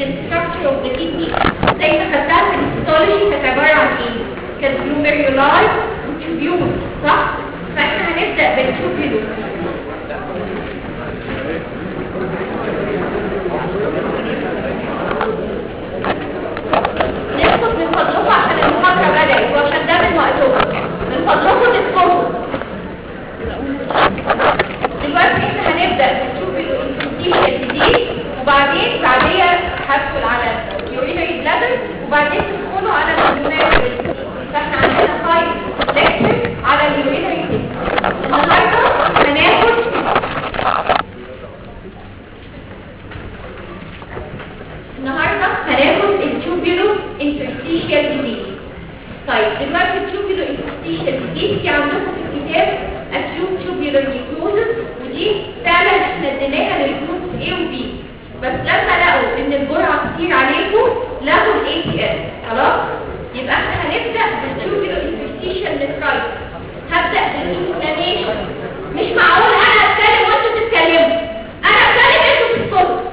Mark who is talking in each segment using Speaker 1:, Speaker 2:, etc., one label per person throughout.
Speaker 1: الستراكشر اوف ذا كيدني زي ما خدتها في الهيستولوجي كانت عباره عن ايه؟ كانت جلوميرولاي وتوبيول صح؟ فاحنا هنبدا بالتوبيول نسكت من فضلكم عشان المحاضره بدات وعشان ده من وقتكم من فضلكم تسكتوا دلوقتي احنا هنبدا نشوف الانتيشن دي وبعدين بعديها هدخل على يورينري بلادر وبعدين تدخلوا على اليورينري فاحنا عندنا فايف ليكتشر على اليورينري النهارده هناخد النهارده هناخد التوبيولو انترستيشيال ديزيز طيب دلوقتي التوبيولو انترستيشيال ديزيز في عندكم في الكتاب acute tubular necrosis ودي فعلا احنا اديناها للجروب A و B بس لما لقوا ان الجرعه كتير عليكم لغوا الاي تي اس خلاص يبقى احنا هنبدا بالتوبيولو انترستيشيال نفرايتس هبدا بالانفلاميشن مش معقول انا اتكلم وانتوا تتكلموا انا اتكلم انتوا تسكتوا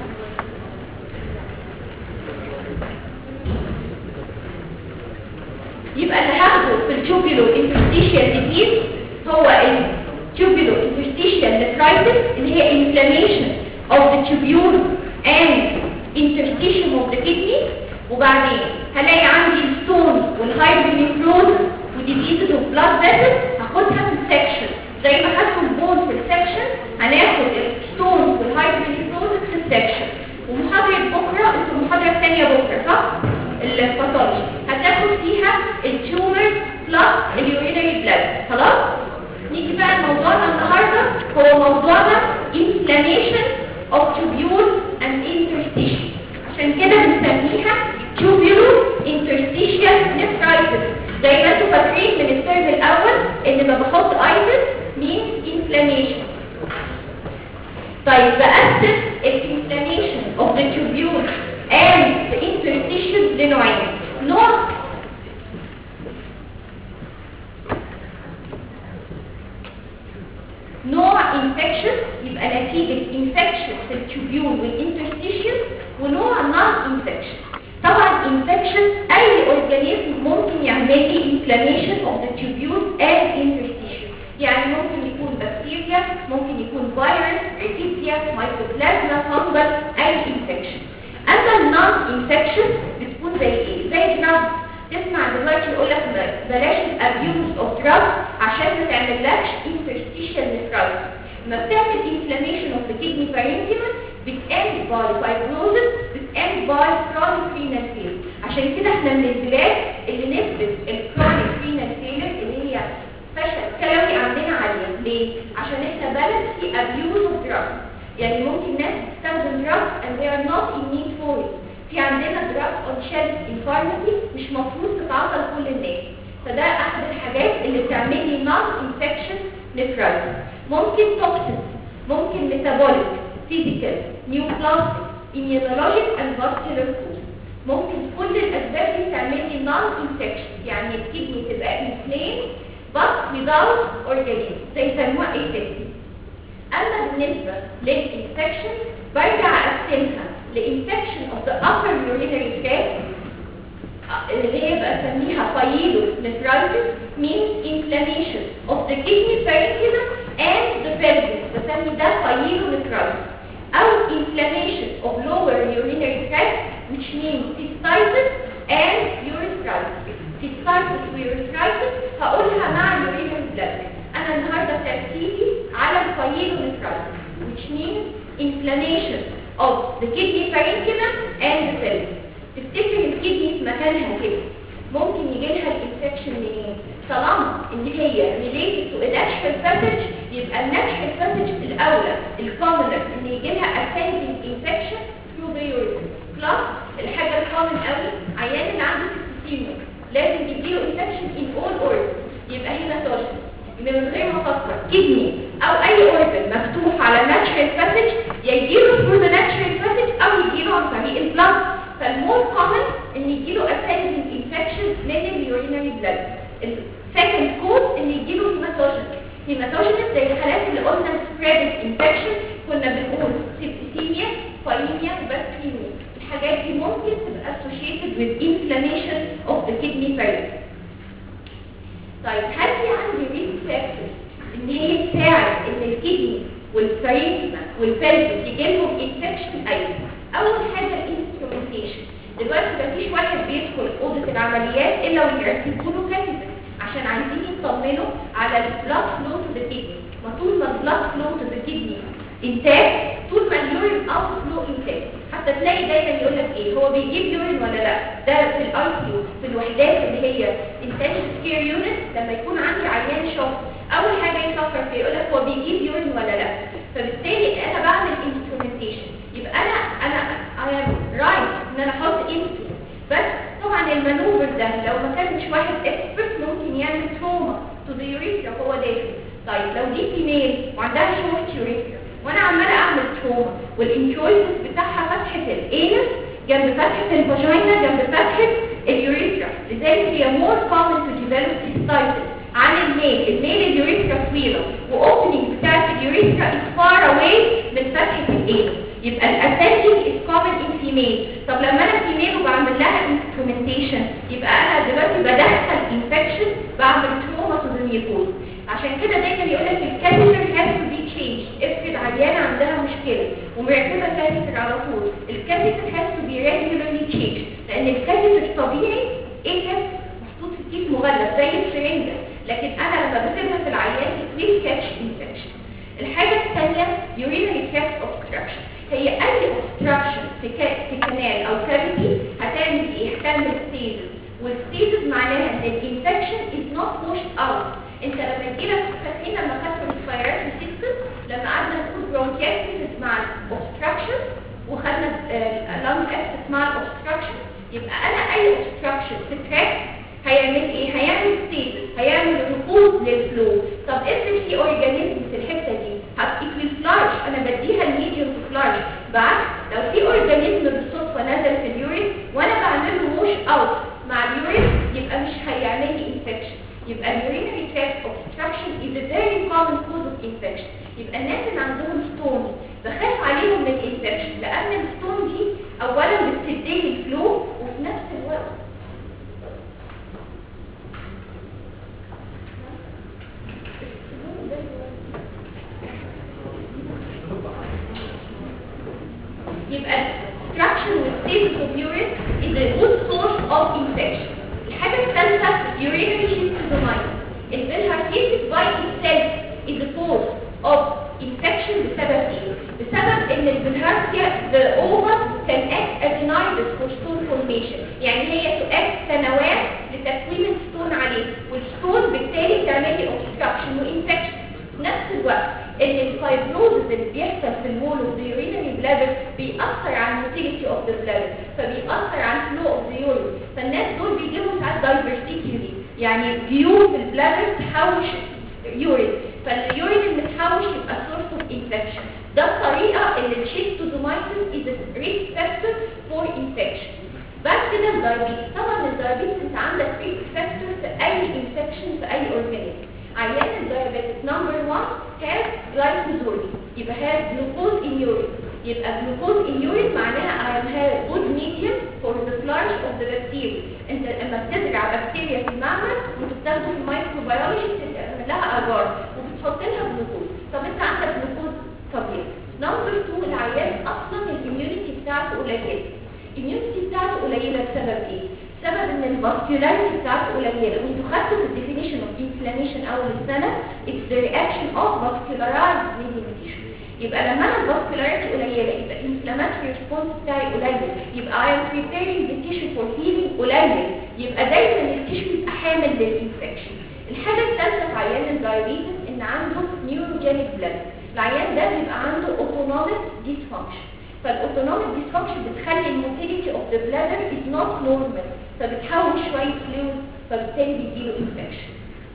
Speaker 1: يبقى اللي هاخده في التوبيولو انترستيشيال ديزيز هو التوبيولو انترستيشيال نفرايتس اللي هي inflammation of the tubule and interstitium of the kidney وبعدين هلاقي عندي الستونز والهايدرونيفروز وديزيزز اوف بلاد فيسلز هاخدها في السكشن زي ما خدتوا البون في السكشن هناخد الستونز والهايدرونيفروز في السكشن ومحاضرة بكرة انتوا المحاضرة الثانية بكرة صح؟ الباثولوجي هتاخد فيها التيومرز بلس اليورينري بلاد خلاص؟ نيجي بقى لموضوعنا النهارده هو موضوعنا inflammation of tubules and interstitial عشان كده بنسميها tubulo interstitial nephritis زي ما انتوا فاكرين من الترم الاول ان لما بحط itis means inflammation طيب بقسم الانفلاميشن of the tubules and the interstitial لنوعين نوع نوع infection يبقى نتيجة infection في التوبيول والانترستيشن ونوع non infection طبعا infection اي اورجانيزم ممكن يعمل لي inflammation of the tubules and interstitial يعني ممكن يكون بكتيريا ممكن يكون فيروس ريكيتيا مايكوبلازما فانجل اي infection اما النون infection بتكون زي ايه زي drugs تسمع دلوقتي يقول لك بلاش الابيوز اوف دراجز عشان ما تعملكش interstitial nephritis لما بتعمل inflammation of the kidney parenchyma بتend by fibrosis بتend by chronic renal failure عشان كده احنا من البلاد اللي نسبة الكرونيك renal failure اللي هي فشل كلوي عندنا عالية ليه؟ عشان احنا بلد في abuse of drugs يعني ممكن ناس تستخدم drugs and they are not in need for it في عندنا drugs on shelf in pharmacy مش مفروض تتعاطى لكل الناس فده احد الحاجات اللي بتعمل لي non infection nephritis ممكن toxins ممكن metabolic physical neoplastic immunologic and vascular cause ممكن كل الاسباب دي تعمل لي non infection يعني الكدني تبقى inflamed but without organism زي سموها aseptic اما بالنسبه للانفكشن برجع اقسمها لانفكشن of the upper urinary tract اللي هي بقى اسميها بايلو nephritis means inflammation of the kidney parenchyma and the pelvis بسمي ده بايلو nephritis او inflammation of lower urinary tract which means cystitis and urethritis cystitis وurethritis هقولها مع urinary bladder انا النهارده تركيزي على البايلو nephritis which means inflammation of the kidney parenchyma and the pelvis تفتكر الكدني في مكانها كده ممكن يجي لها الانفكشن منين طالما ان هي related to a natural passage يبقى الناتشرال passage الاولى الكومنر ان يجي لها ascending infection through the urethra plus الحاجه الكومن قوي عيان اللي عنده سيستيميا لازم يجيله infection in all organs يبقى هيماتوجن يبقى من غير ما افكر كدني او اي اورجن مفتوح على natural passage يا يجيله through the natural passage او يجيله عن طريق البلاد فالمور كومن ان يجيله ascending infection من اليورينري بلاد السكند كوز ان يجيله هيماتوجين هيماتوجين زي الحالات اللي قلنا spread infection كنا بنقول سيبتيميا فايميا وبكتيريا الحاجات دي ممكن تبقى associated with inflammation of the kidney parenchyma طيب هل في عندي ريسك فاكتور ان هي تساعد ان الكدني والفارينكما والبلفس يجي لهم انفكشن ايوه اول حاجه الانسترومنتيشن دلوقتي مفيش واحد بيدخل اوضه العمليات الا ويركبوا له كاتيتر عشان عايزين يطمنوا على البلاد فلو تو ذا كدني ما طول ما البلاد فلو تو ذا كدني انتاج طول ما اليورين اوت فلو انتاج حتى تلاقي دايما يقول لك ايه هو بيجيب يورين ولا لا ده في الاي سي يو في الوحدات اللي هي انتنشن كير يونت لما يكون عندي عيان شخص اول حاجه يفكر فيها يقول لك هو بيجيب يورين ولا لا فبالتالي انا بعمل انسترومنتيشن يبقى انا انا اي ام رايت ان انا احط انسترومنت بس طبعا المانوفر ده لو ما كانش واحد اكسبرت ممكن يعمل تروما تو ذا يوريثرا وهو داخل طيب لو دي فيميل وعندها شورت يوريثرا وانا عماله اعمل تروما والانترويتس بتاعها فتحه الانس جنب فتحه الفاجينا جنب فتحه اليوريثرا لذلك هي مور common to develop cystitis عن الميل الميل اليوريثرا طويله واوبننج بتاعت اليوريثرا is far away من فتحه الانس يبقى الاسندنج is common in female طب لما انا فيميل وبعمل لها instrumentation يبقى انا دلوقتي بدخل infection بعمل تروما to the mucosa عشان كده دايما يقول لك الكاتيتر has to be changed افرض عيانه عندها مشكله ومركبه كاتيتر على طول الكاتيتر has to be regularly changed لان الكاتيتر طبيعي ايه ده محطوط في كيس مغلف زي السرنجه لكن انا لما بسيبها في العيان it will catch infection الحاجه الثانيه urinary tract obstruction هي اي obstruction في في كانال او كافيتي هتعمل ايه هتعمل stasis والستيزز معناها ان الانفكشن از نوت pushed اوت انت لما يجيلك فاكرين لما خدت الفيروس سيستم لما قعدنا نقول برونكيتس مع الاوبستراكشن وخدنا اللانج اكسس مع الاوبستراكشن يبقى انا اي اوبستراكشن في تراك هيعمل ايه هيعمل ستيزز هيعمل ركود للفلو طب افرض في اورجانيزم في الحته دي هتيكوي فلاش انا بديها الميديوم فلاش بعكس لو في اورجانيزم بالصدفه نزل في اليورين وانا بعمل له ووش اوت مع اليورين يبقى مش هيعمل لي انفكشن يبقى اليورينري تراكت obstruction is a very common cause of infection يبقى الناس اللي عندهم ستونز بخاف عليهم من الانفكشن لان الستون دي اولا بتدي الفلو وفي نفس الوقت يبقى obstruction with stasis of urine is a good source of infection الحاجة الثالثة urinary schistosomiasis البلهارسيتس by itself is a cause of infection بسبب ايه؟ بسبب ان البلهارسيا the ova can act as nidus for stone formation يعني هي تؤكد سنوات لتكوين الستون عليه والستون بالتالي تعمل لي obstruction وانفكشن في نفس الوقت ان الفايبروزز اللي بيحصل في الوول اوف ذا يورينري بلادر بيأثر على الموتيليتي اوف ذا بلادر فبيأثر على الفلو اوف ذا يورين فالناس دول بيجيبوا ساعات دايفرسيتيولي يعني فيو في البلادر تحوش يورين فاليورين المتحوش يبقى سورس اوف انفكشن ده الطريقه اللي الشيستوزومايسيس از ريسك فاكتور فور انفكشن بعد كده الدايابيتس طبعا الدايابيتس انت عندك ريسك فاكتور في اي انفكشن في اي اورجانيزم عيان الدايابيتس نمبر 1 has glycosuria يبقى has glucose in urine يبقى glucose in urine معناها I have good medium for the flourish of the bacteria انت لما بتزرع بكتيريا في المعمل وتستخدم في الميكروبيولوجي بتعمل لها اجار وبتحط لها جلوكوز طب انت عندك جلوكوز طبيعي نمبر 2 العيان اصلا الاميونيتي بتاعته قليله الاميونيتي بتاعته قليله بسبب ايه سبب ان الفاسكولاريتي بتاعته قليله وانتوا خدتوا في الديفينيشن اوف انفلاميشن اول السنه اتس ذا رياكشن اوف فاسكولارايزد ميديم تيشو يبقى لما انا الفاسكولاريتي قليله يبقى الانفلاماتوري ريسبونس بتاعي قليل يبقى I am preparing the tissue for healing قليل يبقى دايما التيشو يبقى حامل للانفكشن الحاجه الثالثه في عيان الدايابيتس ان عنده نيوروجينيك بلاد العيان ده بيبقى عنده اوتونوميك ديسفانكشن فالاوتونوميك ديسفانكشن بتخلي الموتيليتي اوف ذا بلادر از نوت نورمال فبتحول شويه فلويد فبالتالي بيجيله انفكشن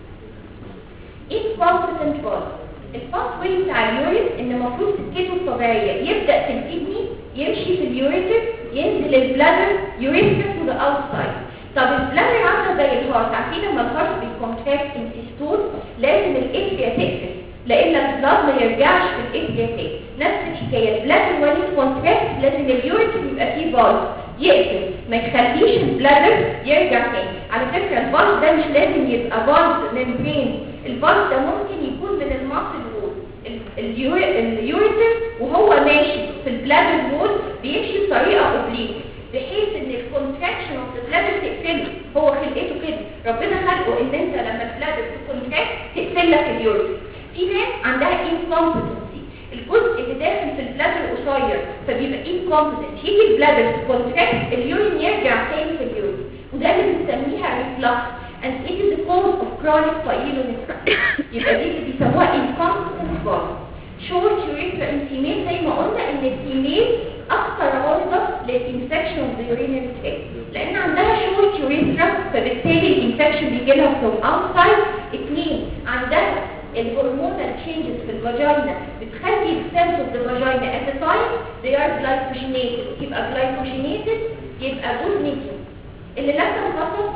Speaker 1: incompetent body الباث واي بتاع اليورين ان المفروض سكته الطبيعيه يبدا في الكدني يمشي في اليوريتر ينزل البلادر يوريتر تو ذا اوتسايد طب البلادر عامله زي الهارت عارفين لما الهارت بيكونتراكت ان سيستول لازم الاتريا تقفل لان البلاد ما يرجعش في الاتريا تاني نفس الحكايه البلادر وين كونتراكت لازم اليوريتر يبقى فيه فالف يقفل ما يخليش البلادر يرجع تاني على فكره الفالف ده مش لازم يبقى فالف ممبرين الفالف ده ممكن يكون من الماسل وول اليوريتر وهو ماشي في البلادر وول بيمشي بطريقه اوبليك بحيث ان الكونتراكشن اوف البلادر تقفله هو خلقته كده ربنا خلقه ان انت لما البلادر تكونتراكت تقفل لك اليوريتر في ناس عندها انكومبتنسي الجزء اللي داخل في البلادر قصير فبيبقى انكومبتنت يجي البلادر تكونتراكت اليورين يرجع تاني في اليورين وده اللي بنسميها ريفلكس and it is the cause of chronic pyelonephritis يبقى دي اللي بيسموها incompetent valve short urethra in female زي ما قلنا ان الفيميل اكثر عرضه للانفكشن of the urinary tract لان عندها short urethra فبالتالي الانفكشن بيجي لها from outside اثنين عندها الهرمونال changes في الفاجينا بتخلي السيلز of the vagina at the time they are glycoginated يبقى glycoginated يبقى good medium اللي لسه مخصص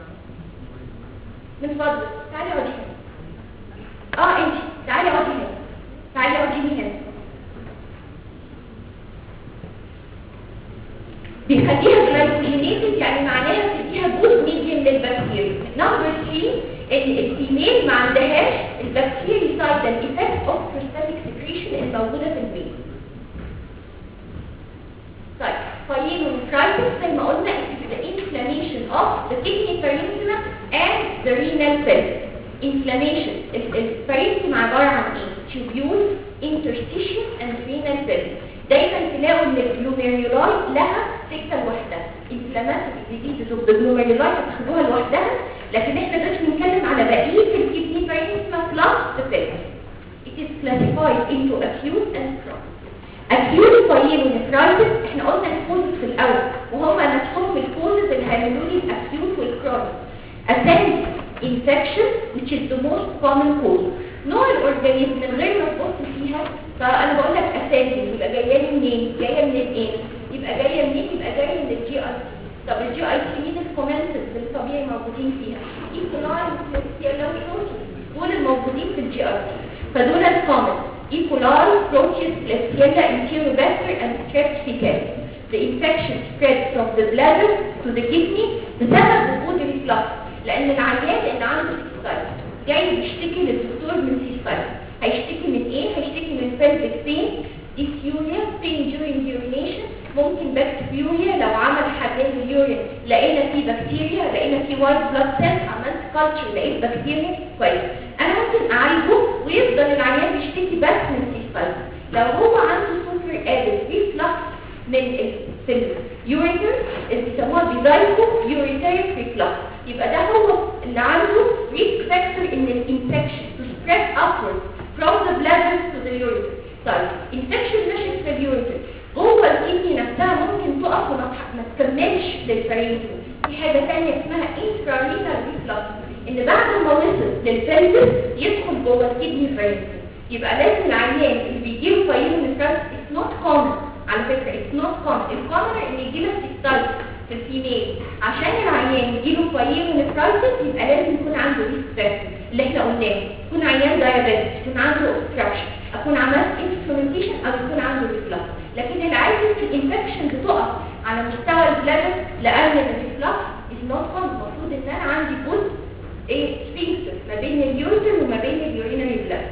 Speaker 1: من فضلك تعالي اقعدي هنا اه انت تعالي اقعدي هنا تعالي اقعدي هنا بيخليها جلايكوجينيتد يعني معناها بتديها جود ميديم للبكتيريا نمبر 3 ان الفيميل ما عندهاش البكتيريا سايدال ايفكت اوف بروستاتيك سكريشن الموجوده في الميل طيب pyelonephritis زي ما قلنا it is the inflammation of the kidney parenchyma and the renal cells inflammation البارينكيما عباره عن ايه tubules interstitium and renal cells دايما تلاقوا ان الجلوميرولاي لها سكه لوحدها inflammatory diseases of the glomeruli هتاخدوها لوحدها لكن احنا دلوقتي بنتكلم على بقيه الكدني parenchyma plus the cells it is classified into acute and chronic acute pyelonephritis احنا قلنا الكوزز في الاول وهم نفسهم الكوزز اللي هيعملوا لي الاكيوت والكرونيك ascending infection which is the most common cause نوع الاورجانيزم من غير ما تبص فيها فانا بقول لك ascending يبقى جايه لي منين جايه من الايه يبقى جايه منين يبقى جايه من الجي اي سي طب الجي اي سي مين الكومنتس اللي طبيعي موجودين فيها ايكولاي وكلوروسيس دول الموجودين في الجي اي سي فدول الكومنتس E. coli, Proteus, Klebsiella, Enterobacter, and Strep fecalis. The infection spreads from the bladder to the kidney بسبب وجود الفلكس لأن العيان اللي عنده سيستايتس جاي بيشتكي للدكتور من سيستايتس هيشتكي من ايه؟ هيشتكي من pelvic pain, dysuria, pain during urination ممكن بكتيريا لو عمل حلال اليورين لقينا فيه بكتيريا لقينا فيه وايت بلاد سيلز عملت كالتشر لقيت بكتيريا كويس انا ممكن اعالجه ويفضل العيان يشتكي بس من سيستايتس لو هو عنده سوبر ادد ريفلكس من ال في اليوريتر اللي بيسموها بيزايكو يوريتريك ريفلكس يبقى ده هو اللي عنده ريسك فاكتور ان الانفكشن تو سبريد upwards from the bladder to the urethra طيب انفكشن مشت في اليوريتر جوه الكدني نفسها ممكن تقف وما تح- ما تكملش للبرينكيوم في حاجه ثانيه اسمها انترارينال ريفلكس ان بعد ما وصل للبلفس يدخل جوه الكدني برينكيوم يبقى لازم العيان اللي بيجيله بايلونيفرايتس اتس نوت كومن على فكره اتس نوت كومن الكومن ان يجيله سيستايتس في الفيميل عشان العيان يجيله بايلونيفرايتس يبقى لازم يكون عنده ريسك فاكتور اللي احنا قلناه يكون عيان دايابيتس يكون عنده اوبستراكشن اكون عملت انسترومنتيشن او يكون عنده ريفلكس لكن العادي في الانفكشن بتقف على مستوى البلادر لان الريفلكس از نوت كومن المفروض ان انا عندي جزء ايه سفنكتر ما بين اليوريتر وما بين اليورينري بلاد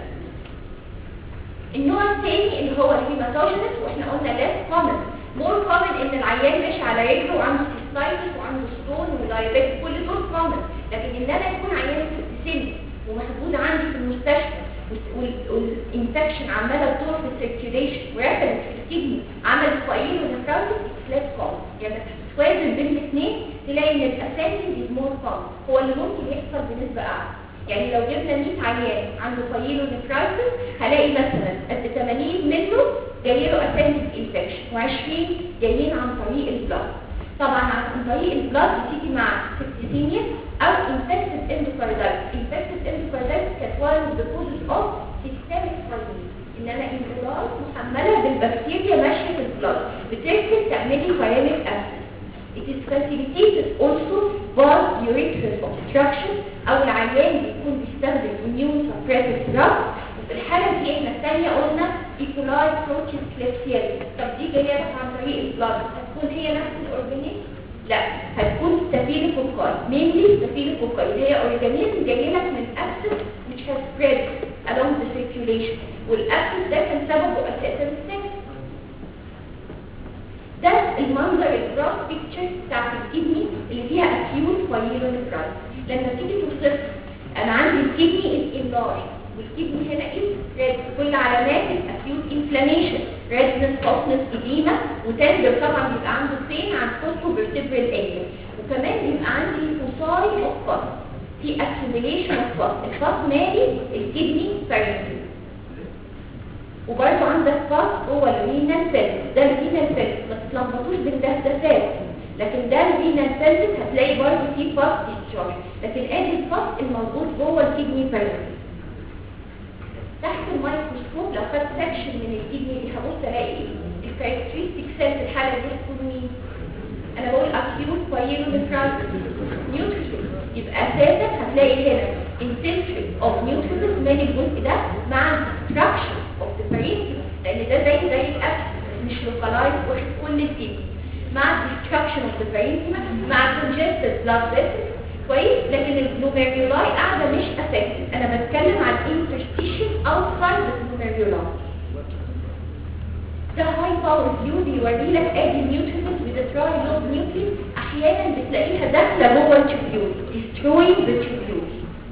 Speaker 1: النوع الثاني اللي هو الهيماتوجينس واحنا قلنا less common more common ان العيان ماشي على رجله وعنده سيستايتس وعنده ستون ودايابيتس كل دول common لكن ان انا يكون عيان في سن ومحجوز عندي في المستشفى والانفكشن عماله تدور في السيركيوليشن ورفلت في الكدني عملت فايل ونفراوتس ليس كومن يعني توازن بين الاثنين تلاقي ان الاساسي از مور كومن هو اللي ممكن يحصل بنسبه اعلى يعني لو جبنا 100 عيان عنده فايل ونفراوتس هلاقي مثلا قد 80 منه جاي له اساسي انفكشن و20 جايين عن طريق البلاد طبعا عن طريق البلاد بتيجي مع سيبتيسيميا او infected endocarditis infected endocarditis كانت one of the causes of systemic fibrosis ان انا انفلار محمله بالبكتيريا ماشيه في البلاد بترسل تعمل لي فيرينيك اسيد It is facilitated also by urethral obstruction او العيان بيكون بيستخدم immune suppressive drugs وفي الحاله دي احنا الثانيه قلنا it ايكولاي بروتين كليبسيالي طب دي جايه لك عن طريق البلاد هتكون هي نفس الاورجانيزم لا هتكون ستافيلوكوكاي مينلي ستافيلوكوكاي اللي هي اورجانيزم جاي لك من ابسس which has spread along the circulation والابسس ده كان سببه اساسا السكس ده المنظر الجراف بيكتشر بتاعت الكدني اللي فيها اكيوت بايلونيفرايت لما تيجي توصف انا عندي الكدني از انلارج والكدني هنا از ريد كل علامات الاكيوت انفلاميشن ريدنس سوفتنس اديما وتندر طبعا بيبقى عنده فين عند فوسفو فيرتبرال اريا وكمان بيبقى عندي فوساي اوف فاس في اكيوميليشن اوف فاس الفاس مالي الكدني بارنتي وبرضه عندك فاس هو الرينال فيلز ده الرينال فيلز ما تتلخبطوش بالدهدفات لكن ده الرينال فيلز هتلاقي برضه فيه فاس ديسشارج لكن ادي الفاس الموجود جوه الكدني بارنتي تحت الميكروسكوب لو خدت سكشن من الكدني دي هبص الاقي ايه الكاركترستيك سيل في الحاله دي هتكون مين انا بقول اكيوت بايلونيفرايتس نيوتريفيل يبقى اساسا هتلاقي هنا انتنشن اوف نيوتريفيل من الجزء ده مع ديستراكشن اوف ذا parenchyma لان ده زي زي الابس مش لوكالايز واخد كل الكدني مع ديستراكشن اوف ذا parenchyma مع congested blood vessels كويس لكن الجلوميرولاي قاعده مش افكتد انا بتكلم عن interstitial outside the glomeruli ده هاي باور فيو بيوري لك ادي النيوترينز بتتراي لوب نيوكليس احيانا بتلاقيها داخله جوه التيوبيول destroying the tubule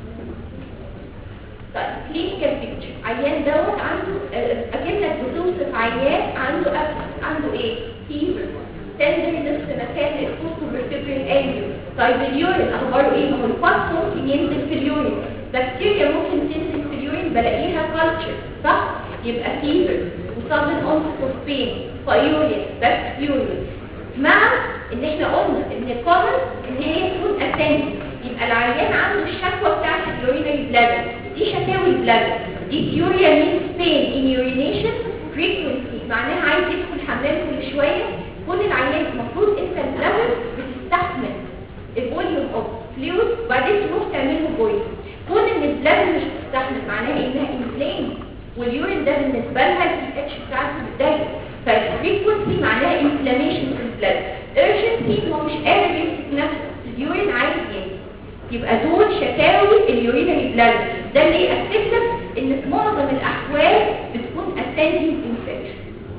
Speaker 1: طيب كلينيكال بيكتشر عيان دوت عنده آه، اكنك بتوصف عيان عنده أبس عنده ايه فيفر تندرنس في مكان الفوسفو فيرتبرال اريا طيب اليورين اخباره ايه ما هو الفاس ممكن ينزل في اليورين بكتيريا ممكن تنزل في اليورين بلاقيها كالتشر صح يبقى فيفر وصابن اونست اوف بين فايوريا بكتيريا مع ان احنا قلنا ان الكومن ان هي تكون اساسي يبقى العيان عنده الشكوى بتاعت اليورينري بلادر دي شكاوي البلادر دي يوريا مينز بين ان يورينيشن فريكونسي معناها عايز يدخل حمام كل شويه كل العيان المفروض انت البلادر بتستحمل الفوليوم اوف فلويد وبعدين تروح تعمل له بويل كون ان البلادر مش بتستحمل معناها انها انفلام واليورين ده بالنسبه لها البي اتش بتاعته بتضايق فالفريكونسي معناها انفلاميشن في البلاد urgency هو مش قادر يمسك نفسه اليورين عايز ينزل يبقى دول شكاوي اليورينري بلاد ده اللي يأكد لك ان في معظم الاحوال بتكون ascending infection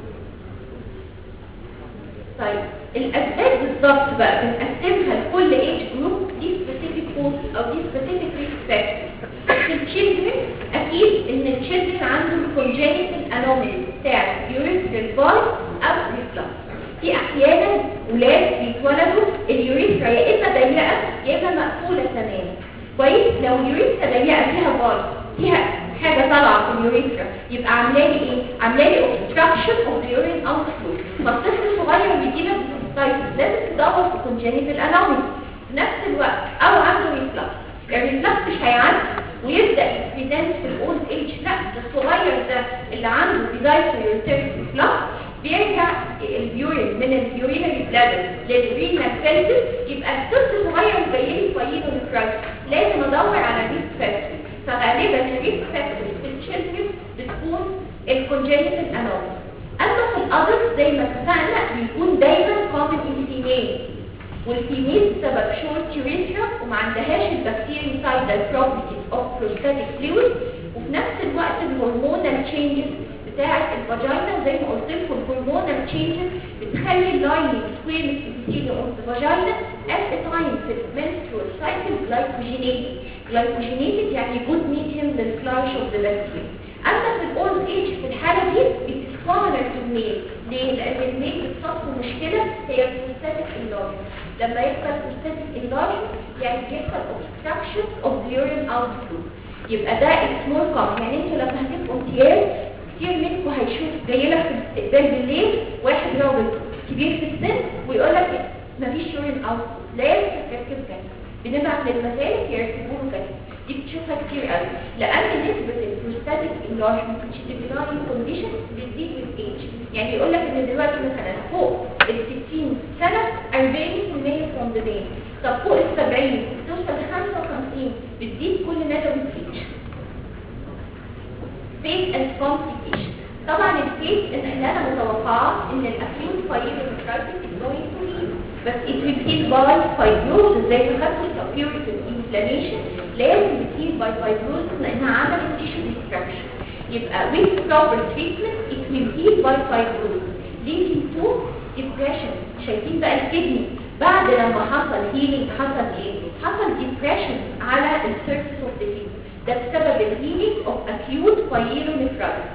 Speaker 1: طيب الاسباب بالظبط بقى بنقسمها لكل ايج جروب دي سبيسيفيك كوز او دي سبيسيفيك ريسك فاكتورز في التشيلدرن اكيد ان التشيلدرن عندهم congenital anomaly بتاع urethral valve او reflux في احيانا ولاد بيتولدوا اليوريثرا يا اما ضيقه يا اما مقفوله تماما كويس لو اليوريثرا ضيقه فيها فالف فيها حاجه طالعه في اليوريثرا يبقى عامله لي ايه عامله لي obstruction of the urine outflow فالطفل الصغير بيجي لك cystitis لازم تدور في congenital anomaly في نفس الوقت او عنده reflux الريفلكس مش هيعدي ويبدا يبريزنت في الاولد ايج لا ده الصغير ده اللي عنده بدايه اليوريثريك ريفلكس بيرجع اليورين من اليورينري بلادر للرينال فيلتر يبقى الطفل صغير جاي لي فايلو نفرايتس لازم ادور على ريسك فاكتور فغالبا الريسك فاكتور في التشيلدرن بتكون الكونجنتال انومالي اما في الادلت زي ما اتفقنا بيكون دايما كومن ان فيميل والفيميل بسبب شورت يوريثرا وما عندهاش البكتيريسايدال بروبرتيز اوف بروستاتيك فلويد وفي نفس الوقت الهرمونال تشينجز بتاعه الفاجينا زي ما قلت لكم الهرمونال تشينجز بتخلي اللايننج سكويرس epithelium of the vagina at a time في المنسترول سايكل glycoginated glycoginated يعني good medium للفلاش of the bacteria اما في الاولد ايج في الحاله دي بتسكومنر في الميل ليه؟ لان الميل بتصفه مشكله هي البروستاتيك enlargement لما يحصل بروستاتيك enlargement يعني بيحصل obstruction of the urine outflow يبقى ده it's more common يعني انتوا لما هتبقوا امتياز كتير منكم هيشوف جاي لك في الاستقبال بالليل واحد راجل كبير في السن ويقول لك مفيش يورين اوت لازم تركب كذا بنبعت للمسالك يركبوا له كذا دي بتشوفها كتير قوي لان نسبه البروستاتيك انلارجمنت ديسيبليناري كونديشن بتزيد with age يعني يقول لك ان دلوقتي مثلا فوق ال 60 سنه 40% from the day طب فوق ال 70 توصل ل 55 بتزيد كل مدى with age phase and complication طبعا الفيز indicate ان ان انا متوقعه ان الاكيوت pyelonephritis is going to heal بس it will heal by fibrosis زي ما خدتوا السبيوريتد inflammation لازم يصير by fibrosis لانها عملت tissue destruction يبقى with proper treatment it will heal by fibrosis leading to depression شايفين بقى الكدني بعد لما حصل healing حصل ايه؟ حصل depression على السيرفيس اوف ذا kidney ده بسبب الهيلينج اوف acute pyelonephritis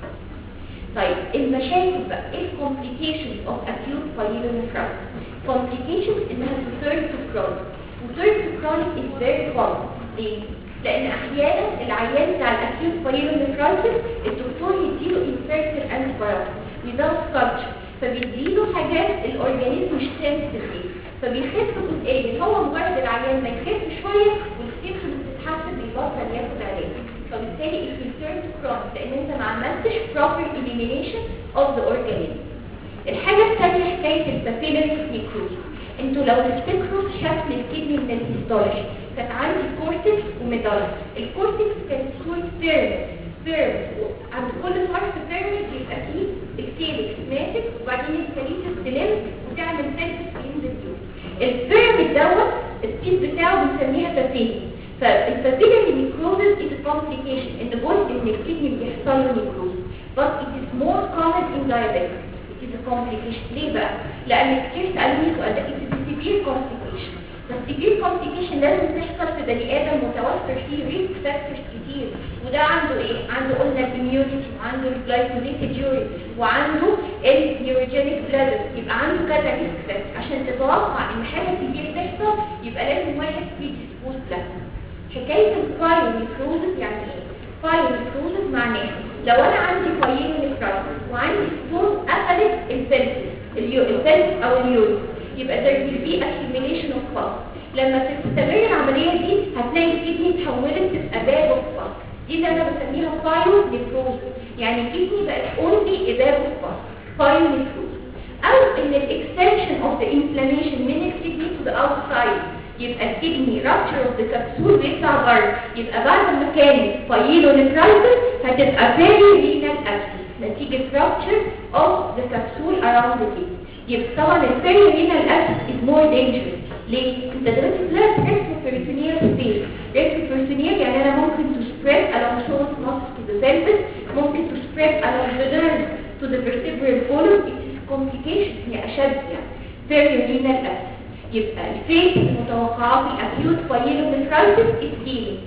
Speaker 1: طيب المشاكل بقى ايه الكومبليكيشنز اوف acute pyelonephritis complications انها تثيرد تو chronic وثيرد تو chronic is very common ليه؟ لان احيانا العيان بتاع الاكيوت pyelonephritis الدكتور يديله inserted antibiotics without culture فبيديله حاجات الاورجانيزم مش سنسيتيف ليه فبيخف جزئيا هو مجرد العيان ما يخف شويه والسيمبتومز تتحسن بيبطل ياخد علاج فبالتالي it will turn to chronic لان انت ما عملتش proper elimination of the organism الحاجة الثانية حكاية البابيلاري نيكروز انتوا لو تفتكروا شكل الكدني من الهيستولوجي كانت عندي كورتكس وميدالا الكورتكس كانت صورة بيرميد بيرميد عند كل طرف بيرميد يبقى فيه الكيلكس ماسك وبعدين الكاليتس تلم وتعمل سيرفس ينزل فيه البيرميد دوت التيب بتاعه بنسميها بابيلي فالبابيلاري نيكروزز is a complication ان جزء من الكدني بيحصل له نيكروز but it is more common in diabetes it is a complication ليه بقى؟ لأن كتير سألوني السؤال ده it is a severe complication فالسيفير complication لازم تحصل في بني آدم متوفر فيه ريسك فاكتورز كتير وده عنده ايه؟ عنده قلنا الاميونيتي وعنده الجلايكوزيتد يورين وعنده النيوروجينيك بلادر يبقى عنده كذا ريسك فاكتور عشان تتوقع ان حاجة سيفير تحصل يبقى لازم واحد بريديسبوز لها حكاية البايونيكروزس يعني ايه؟ بايونيكروزس معناها لو انا عندي بايونيكروزس وعندي ستون قفلت الفلس الفلس او اليورين يبقى there will be accumulation of pus لما تستمر العملية دي هتلاقي الكدني اتحولت تبقى باب اوف pus دي اللي انا بسميها بايونيكروزس يعني الكدني بقت اونلي باب اوف pus بايونيكروزس او ان الاكستنشن اوف ذا انفلاميشن من الكدني تو ذا اوتسايد يبقى الكدني رابتشر اوف ذا كبسول ويطلع بره يبقى بعد ما كانت بايلونيفرايتس هتبقى بيري رينال ابسس نتيجة رابتشر اوف ذا كبسول اراوند ذا كدني يبقى طبعا البيري رينال ابسس از مور دينجرس ليه؟ انت دلوقتي طلعت ريتروبيريتونيال سبيس ريتروبيريتونيال يعني انا ممكن تو سبريد along short muscles to the pelvis ممكن تو سبريد along the nerves to the vertebral column it is complication هي اشد يعني بيري رينال ابسس يبقى الفيت المتوقعة في الأكيوت بايلونيفرايتس is healing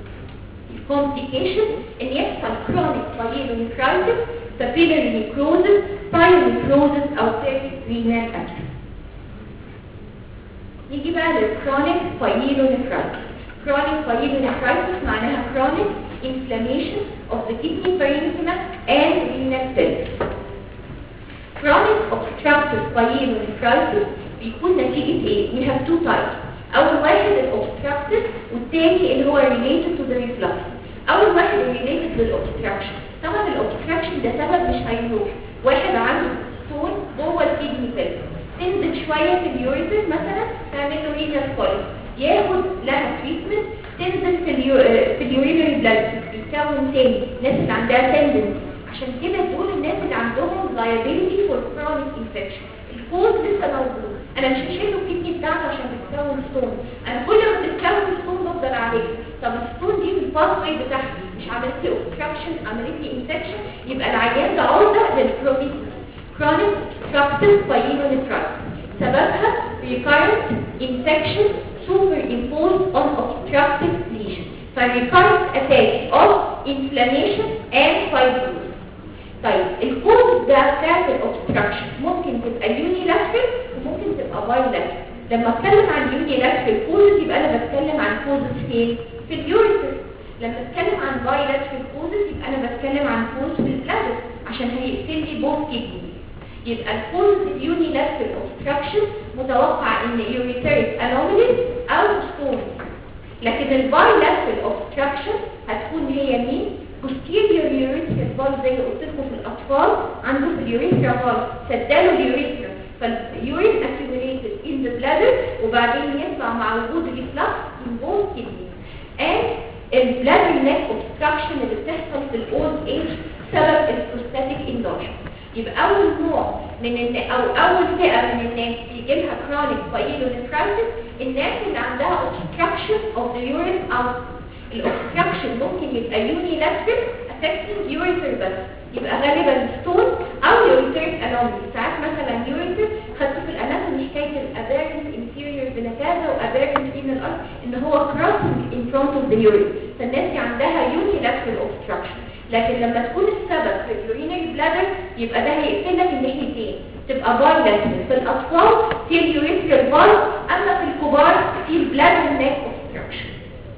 Speaker 1: complication ان يحصل chronic بايلونيفرايتس papillary necrosis pyelonecrosis او renal abscess نيجي بقى للchronic pyelonephrititis chronic pyelonephrititis معناها chronic inflammation of the kidney parenchyma and renal cells chronic obstructive pyelonephritis بيكون نتيجة ايه؟ we have two types اول واحد الاوبستراكتيف والتاني اللي هو related to the reflux اول واحد related للاوبستراكشن طبعا الاوبستراكشن ده سبب مش هيروح واحد عنده ستون جوه الكدني فيلم تنزل شوية في اليوريتر مثلا تعمل له رينال كوليك ياخد لها تريتمنت تنزل في اليو... في اليورينري بلاد يتكون تاني الناس اللي عندها تندنسي عشان كده دول الناس اللي عندهم liability for chronic infection الكوز لسه موجود انا مش هشيل له الكدني بتاعته عشان بتكون ستون انا كل ما بتتكون ستون بفضل عليه طب الستون دي في الباث واي بتاعها مش عملت لي اوبستراكشن عملت لي انفكشن يبقى العيان ده عرضه للكرونيك chronic obstructive pyelonephritis سببها recurrent infection superimposed on obstructive lesion ف recurrent attack of inflammation and fibrosis طيب الكوز ده بتاعت الاوبستراكشن ممكن تبقى يونيلاترال وممكن تبقى بايلاترال لما اتكلم عن يونيلاترال كوزز يبقى انا بتكلم عن كوزز فين في اليوريتر لما اتكلم عن بايلاترال كوزز يبقى انا بتكلم عن كوز في البلادر عشان هيقتل لي بوث كيدني يبقى الكوز اليونيلاترال اوبستراكشن متوقع ان يوريتريك انوماليز او ستون لكن البايلاترال اوبستراكشن هتكون هي مين posterior urethral valve زي ما قلت لكم في الاطفال عنده في اليوريثرا valve سداله اليوريثرا فاليورين accumulated in the bladder وبعدين يطلع مع وجود الريفلكس in both kidneys and البلادر neck obstruction اللي بتحصل في الاولد ايج سبب البروستاتيك enlargement يبقى اول نوع من الن... او اول فئه من الناس بيجي لها chronic pyelonephritis الناس اللي عندها obstruction of the urine output الاوبستراكشن ممكن يبقى unilateral affecting urethra بس يبقى غالبا ستون او urethric anomaly ساعات مثلا urethra خدت في الاناتومي حكايه الابيرنت inferior vena cava وابيرنت renal artery ان هو crossing in front of the urine فالناس دي عندها unilateral obstruction لكن لما تكون السبب في اليورينري بلادر يبقى ده هيقفل لك الناحيتين تبقى بايلاترال في الاطفال في اليوريثرال فالف اما في الكبار في البلادر نيك اوبستراكشن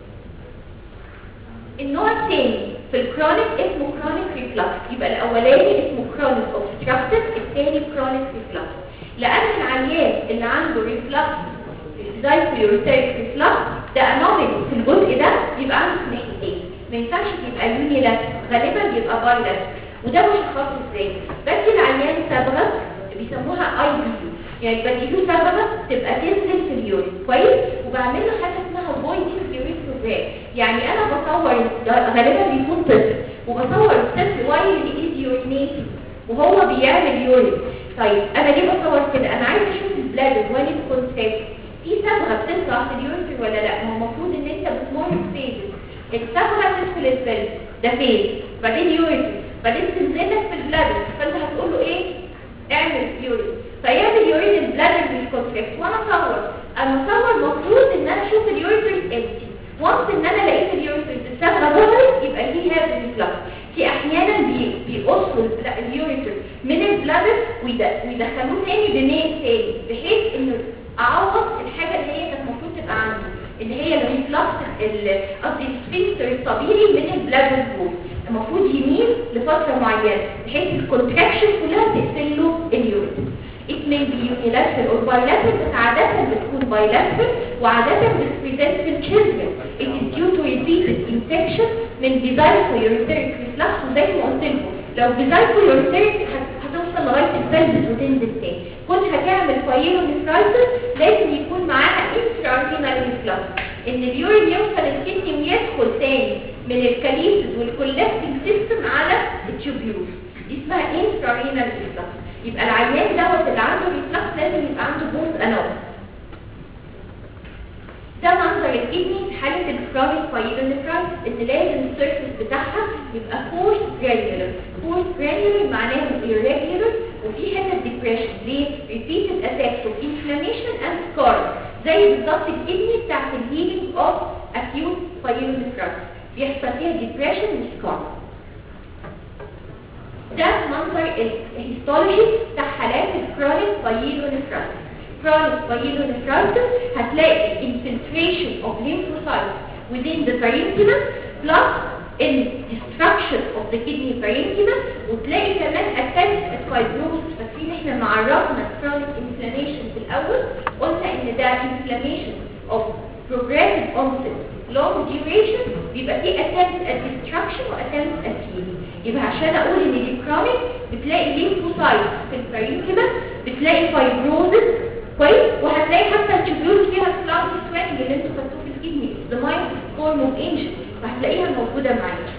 Speaker 1: النوع الثاني في الكرونيك اسمه كرونيك ريفلكس يبقى الاولاني اسمه كرونيك اوبستراكتيف الثاني كرونيك ريفلكس لان العيان اللي عنده ريفلكس دايكلوريتيك ريفلكس ده انوميلي في الجزء ده يبقى عنده في ناحيتين ما ينفعش يبقى يونيلاترال غالبا يبقى بايلاترال وده بشخصه ازاي بدي العيان صبغه بيسموها اي بي يو يعني بديله صبغه تبقى تنزل في اليورين كويس وبعمل له حاجه اسمها بوينتنج يوريثروجرام يعني انا بصور غالبا بيكون طفل وبصور الطفل وايل از يورينيتنج وهو بيعمل يورين طيب انا ليه بصور كده انا عايز اشوف البلاد وين الكونتراكت في صبغه بتطلع في اليورين ولا لا ما هو المفروض ان انت بتمر بفيزز الصبغه تدخل الفيلم ده فيز بعدين يورين بعدين تنزل لك في البلاد فانت هتقول له ايه اعمل يورين فيعمل يورين البلادر بالكونتراكت وانا اصور انا اصور المفروض ان انا اشوف اليوريترز امتي وانس ان انا لقيت اليوريترز الصبغه ظهرت يبقى دي هذا الريفلكس في احيانا بي بيقصوا اليوريتر من البلادر ويدخلوه تاني بميل تاني بحيث انه اعوض الحاجه اللي هي كانت المفروض تبقى عندي اللي هي الريفلكس قصدي السفنكتر الطبيعي من البلادر جول المفروض يميل لفتره معينه بحيث الكونتراكشن كلها تقفل له اليوريتر it may be unilateral or bilateral بس عادة بتكون bilateral وعادة بتpresent في children it is due to repeated infection من بيزايكويوريتريك reflux وزي ما قلت لكم لو بيزايكويوريتريك هتوصل لغاية البلبس وتنزل تاني كنت هتعمل بايلونيفرايتس لازم يكون معاها intrarenal reflux ان اليورين يوصل الكدني ويدخل تاني من الكاليسز والكولكتنج سيستم على التيوبيول دي اسمها intrarenal reflux يبقى العيان دوت اللي عنده ريفلكس لازم يبقى عنده بوز انوز ده منظر الكدني في حالة الكرونيك بايلونيفرايتس ان لازم السيرفيس بتاعها يبقى فورس جرانيولر فورس جرانيولر معناها irregular وفي حتة ديبريشن ليه؟ repeated attacks of inflammation and scarring زي بالظبط الكدني بتاعت الهيلينج اوف acute بايلونيفرايتس بيحصل فيها ديبريشن وسكار ده منظر الهيستولوجي بتاع حالات الكرونيك بايلونيفرايتس chronic pyelonephritis هتلاقي infiltration of lymphocytes within the parenchyma plus in destruction of the kidney parenchyma وتلاقي كمان attempt at fibrosis فاكرين احنا لما عرفنا chronic inflammation في الاول قلنا ان ده inflammation of progressive onset long duration بيبقى فيه attempt at destruction و attempt at healing يبقى عشان اقول ان دي chronic بتلاقي lymphocytes في البارينكيما بتلاقي fibrosis كويس وهتلاقي حتى التبيول فيها كلاود سوينج اللي انتوا خدتوه في الكدني ذا مايند فورم اوف انجن فهتلاقيها موجوده معاك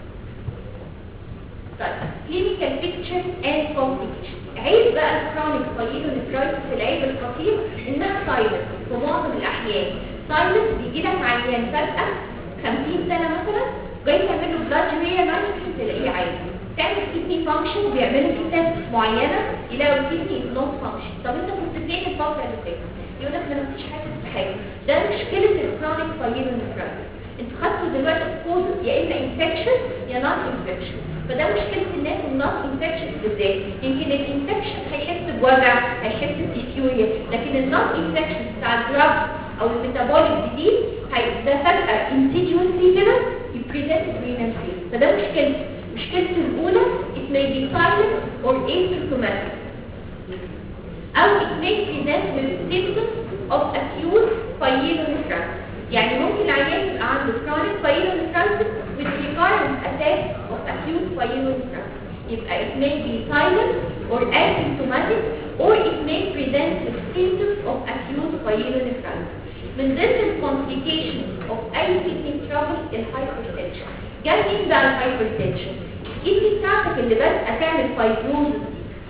Speaker 1: طيب كلينيكال بيكتشر اند كومبليكيشن عيب بقى الكرونيك بايلونيفرايتس العيب الخطير انها سايلنت في معظم الاحيان سايلنت بيجي لك عيان فجاه 50 سنه مثلا جاي تعمل له بلاد يوريا مانجمنت تلاقيه عادي تعمل كيدني فانكشن وبيعملوا في تيست معينه يلاقوا الكيدني نوت فانكشن طب انت كنت فين الفتره اللي فاتت يقول لك انا مفيش حاجه في حاجه ده مشكله الكرونيك بايلونيفرايتس انتوا خدتوا دلوقتي كوز يا اما انفكشن يا نوت انفكشن فده مشكله الناس النوت انفكشن بالذات يمكن الانفكشن هيحس بوجع هيحس بديسيوريا لكن النوت انفكشن بتاع الدراج او الميتابوليك ديزيز ده فجاه انسيديوسلي كده يبريزنت رينال فيل فده مشكلته مشكلته الأولى it may be silent or asymptomatic أو it may present with symptoms of acute pyelonephritis يعني ممكن العيان يبقى عنده chronic pyelonephritis with recurrent attacks of acute pyelonephritis يبقى it may be silent or asymptomatic or it may present with symptoms of acute pyelonephritis من ضمن الكومبليكيشن of أي kidney trouble الهايبرتنشن جاي مين بقى الهايبرتنشن الكدني بتاعتك اللي بدأت تعمل فايبروزس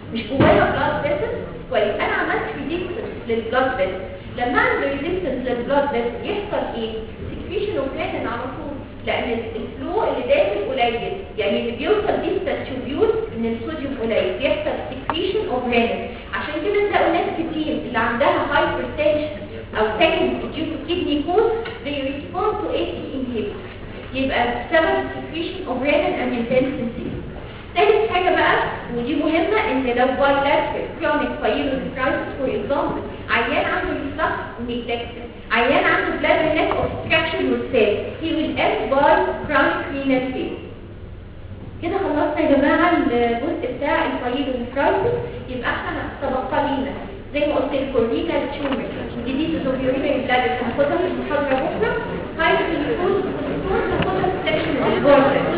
Speaker 1: مش جواها بلاد فيسل كويس انا عملت ريزيستنس للبلاد فيسل لما اعمل ريزيستنس للبلاد فيسل يحصل ايه سكريشن اوف رينين على طول لان الفلو اللي داخل قليل يعني اللي بيوصل ديستال تيوبيول ان الصوديوم قليل بيحصل سكريشن اوف رينين عشان كده تلاقوا ناس كتير اللي عندها هايبرتنشن او second due to kidney cause they respond to ACE inhibitor يبقى بسبب secretion of renal angiotensin ثالث حاجة بقى ودي مهمة ان لو bilateral chronic pyelonephritis for example عيان عنده reflux neglected عيان عنده bladder neck obstruction والسيل he will end by chronic renal failure كده خلصنا يا جماعة الجزء بتاع البايلونيفرايتس يبقى احنا تبقى لينا زي ما قلت لكم رينال تيومر جديد اوفيورينال بلادر هناخدها في المحاضرة بكرة هايدروجين كوليسترول هناخدها في سكشن البورد